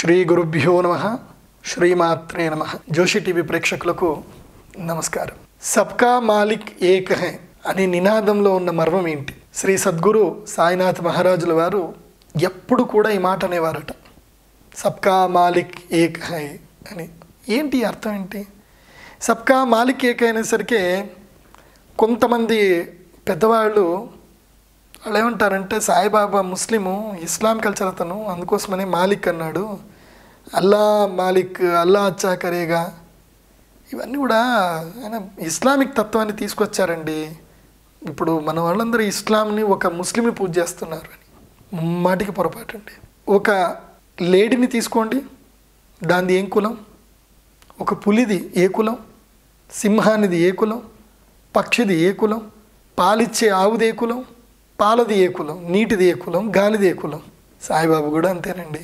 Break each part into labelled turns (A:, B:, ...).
A: శ్రీ గురుభ్యో నమ శ్రీమాత్రే నమ జోషి టీవీ ప్రేక్షకులకు నమస్కారం సబ్కా మాలిక్ ఏక్ హై అనే నినాదంలో ఉన్న మర్మం ఏంటి శ్రీ సద్గురు సాయినాథ్ మహారాజుల వారు ఎప్పుడు కూడా ఈ మాట అనేవారట సబ్కా మాలిక్ ఏక్ హై అని ఏంటి ఈ అర్థం ఏంటి సబ్కా మాలిక్ ఏక్ అనేసరికి కొంతమంది పెద్దవాళ్ళు వాళ్ళు ఏమంటారంటే సాయిబాబా ముస్లిము ఇస్లాం కల్చర్ అతను అందుకోసమని మాలిక్ అన్నాడు అల్లా మాలిక్ అల్లా అచ్చా కరేగా ఇవన్నీ కూడా ఆయన ఇస్లామిక్ తత్వాన్ని తీసుకొచ్చారండి ఇప్పుడు మన వాళ్ళందరూ ఇస్లాంని ఒక ముస్లింని పూజ చేస్తున్నారు అని ముమ్మాటికి పొరపాటు అండి ఒక లేడీని తీసుకోండి దానిది ఏం కులం ఒక పులిది ఏ కులం సింహానిది ఏ కులం పక్షిది ఏ కులం పాలిచ్చే ఆవుది ఏ కులం పాలది ఏ కులం నీటిది ఏ కులం గాలిది ఏ కులం సాయిబాబు కూడా అంతేనండి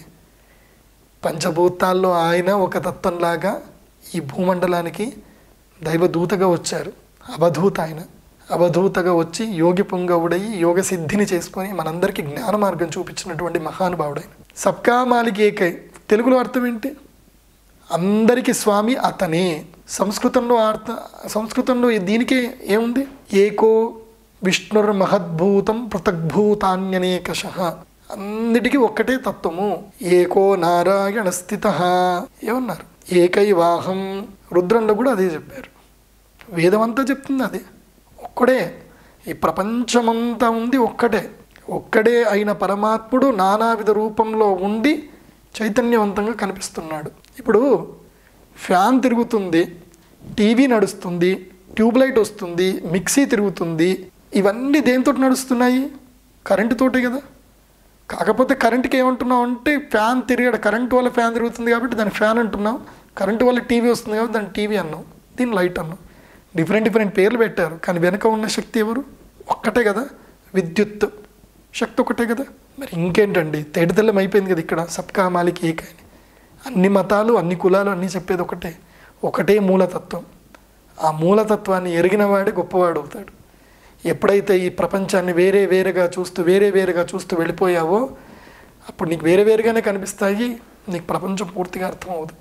A: పంచభూతాల్లో ఆయన ఒక తత్వంలాగా ఈ భూమండలానికి దైవదూతగా వచ్చారు అవధూత ఆయన అవధూతగా వచ్చి యోగి పుంగవుడై యోగ సిద్ధిని చేసుకొని మనందరికీ జ్ఞాన మార్గం చూపించినటువంటి మహానుభావుడు ఆయన సబ్కా మాలిక్ ఏకై తెలుగులో అర్థం ఏంటి అందరికీ స్వామి అతనే సంస్కృతంలో అర్థ సంస్కృతంలో దీనికే ఏముంది ఏకో విష్ణుర్ మహద్భూతం పృథగ్భూతాన్యనేకష అన్నిటికీ ఒక్కటే తత్వము ఏకో నారాయణ స్థిత ఏమన్నారు ఏకైవాహం రుద్రంలో కూడా అదే చెప్పారు వేదం అంతా చెప్తుంది అదే ఒక్కడే ఈ ప్రపంచమంతా ఉంది ఒక్కటే ఒక్కడే అయిన పరమాత్ముడు నానావిధ రూపంలో ఉండి చైతన్యవంతంగా కనిపిస్తున్నాడు ఇప్పుడు ఫ్యాన్ తిరుగుతుంది టీవీ నడుస్తుంది ట్యూబ్లైట్ వస్తుంది మిక్సీ తిరుగుతుంది ఇవన్నీ దేంతో నడుస్తున్నాయి కరెంటుతోటే కదా కాకపోతే కరెంట్కి ఏమంటున్నాం అంటే ఫ్యాన్ తిరిగాడు కరెంట్ వల్ల ఫ్యాన్ తిరుగుతుంది కాబట్టి దాని ఫ్యాన్ అంటున్నాం కరెంటు వల్ల టీవీ వస్తుంది కాబట్టి దాన్ని టీవీ అన్నాం దీన్ని లైట్ అన్నాం డిఫరెంట్ డిఫరెంట్ పేర్లు పెట్టారు కానీ వెనక ఉన్న శక్తి ఎవరు ఒక్కటే కదా విద్యుత్ శక్తి ఒకటే కదా మరి ఇంకేంటండి తేడితెల్లం అయిపోయింది కదా ఇక్కడ సబ్కా మాలిక్ ఏక అని అన్ని మతాలు అన్ని కులాలు అన్నీ చెప్పేది ఒకటే ఒకటే మూలతత్వం ఆ మూలతత్వాన్ని ఎరిగిన వాడే గొప్పవాడు అవుతాడు ఎప్పుడైతే ఈ ప్రపంచాన్ని వేరే వేరేగా చూస్తూ వేరే వేరేగా చూస్తూ వెళ్ళిపోయావో అప్పుడు నీకు వేరే వేరుగానే కనిపిస్తాయి నీకు ప్రపంచం పూర్తిగా అర్థమవుదు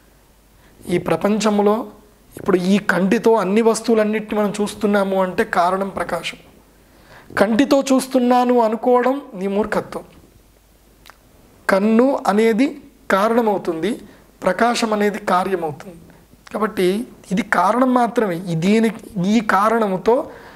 A: ఈ ప్రపంచంలో ఇప్పుడు ఈ కంటితో అన్ని వస్తువులన్నిటిని మనం చూస్తున్నాము అంటే కారణం ప్రకాశం కంటితో చూస్తున్నాను అనుకోవడం నీ మూర్ఖత్వం కన్ను అనేది కారణమవుతుంది ప్రకాశం అనేది కార్యమవుతుంది కాబట్టి ఇది కారణం మాత్రమే ఈ దీనికి ఈ కారణముతో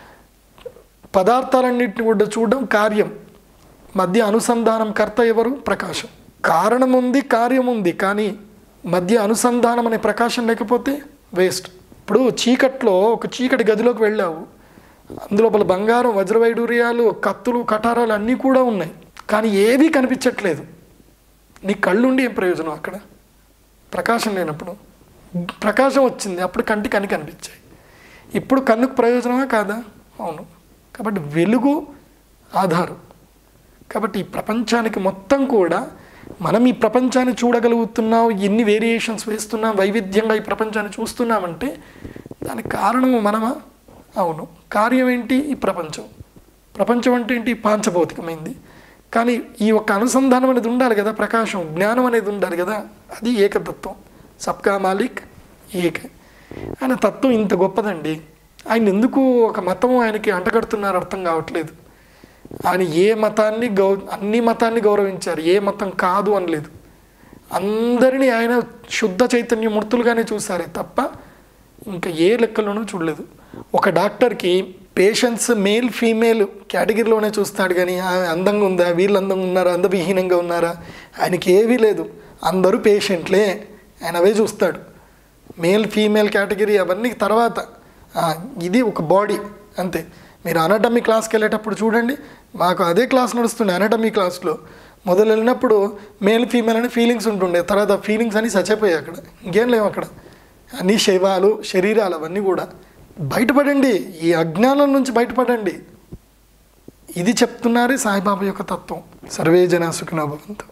A: పదార్థాలన్నింటిని కూడా చూడడం కార్యం మధ్య అనుసంధానం కర్త ఎవరు ప్రకాశం కారణం ఉంది కార్యం ఉంది కానీ మధ్య అనుసంధానం అనే ప్రకాశం లేకపోతే వేస్ట్ ఇప్పుడు చీకట్లో ఒక చీకటి గదిలోకి వెళ్ళావు అందులోపల బంగారం వజ్రవైడూర్యాలు కత్తులు కటారాలు అన్నీ కూడా ఉన్నాయి కానీ ఏవీ కనిపించట్లేదు నీ కళ్ళుండి ఏం ప్రయోజనం అక్కడ ప్రకాశం లేనప్పుడు ప్రకాశం వచ్చింది అప్పుడు కంటికి అని కనిపించాయి ఇప్పుడు కన్నుకు ప్రయోజనమా కాదా అవును కాబట్టి వెలుగు ఆధారం కాబట్టి ఈ ప్రపంచానికి మొత్తం కూడా మనం ఈ ప్రపంచాన్ని చూడగలుగుతున్నాం ఎన్ని వేరియేషన్స్ వేస్తున్నాం వైవిధ్యంగా ఈ ప్రపంచాన్ని చూస్తున్నామంటే దానికి కారణము మనమా అవును కార్యం ఏంటి ఈ ప్రపంచం ప్రపంచం అంటే ఏంటి పాంచభౌతికమైంది కానీ ఈ యొక్క అనుసంధానం అనేది ఉండాలి కదా ప్రకాశం జ్ఞానం అనేది ఉండాలి కదా అది ఏకతత్వం సబ్కా మాలిక్ ఏక ఆయన తత్వం ఇంత గొప్పదండి ఆయన ఎందుకు ఒక మతం ఆయనకి అంటగడుతున్నారు అర్థం కావట్లేదు ఆయన ఏ మతాన్ని గౌ అన్ని మతాన్ని గౌరవించారు ఏ మతం కాదు అనలేదు అందరినీ ఆయన శుద్ధ చైతన్య మూర్తులుగానే చూసారే తప్ప ఇంకా ఏ లెక్కలోనూ చూడలేదు ఒక డాక్టర్కి పేషెంట్స్ మేల్ ఫీమేల్ కేటగిరీలోనే చూస్తాడు కానీ ఆమె అందంగా ఉందా వీళ్ళు అందంగా ఉన్నారా అందవిహీనంగా ఉన్నారా ఆయనకి ఏవీ లేదు అందరూ పేషెంట్లే ఆయన అవే చూస్తాడు మేల్ ఫీమేల్ కేటగిరీ అవన్నీ తర్వాత ఆ, ఇది ఒక బాడీ అంతే మీరు అనటమీ క్లాస్కి వెళ్ళేటప్పుడు చూడండి మాకు అదే క్లాస్ నడుస్తుండే అనటమీ క్లాస్లో మొదలు వెళ్ళినప్పుడు మేల్ ఫీమేల్ అని ఫీలింగ్స్ ఉంటుండే తర్వాత ఫీలింగ్స్ అని చచ్చిపోయాయి అక్కడ ఇంకేం లేవు అక్కడ అన్ని శవాలు శరీరాలు అవన్నీ కూడా బయటపడండి ఈ అజ్ఞానం నుంచి బయటపడండి ఇది చెప్తున్నారే సాయిబాబా యొక్క తత్వం సర్వే జన సుఖినో భవంతు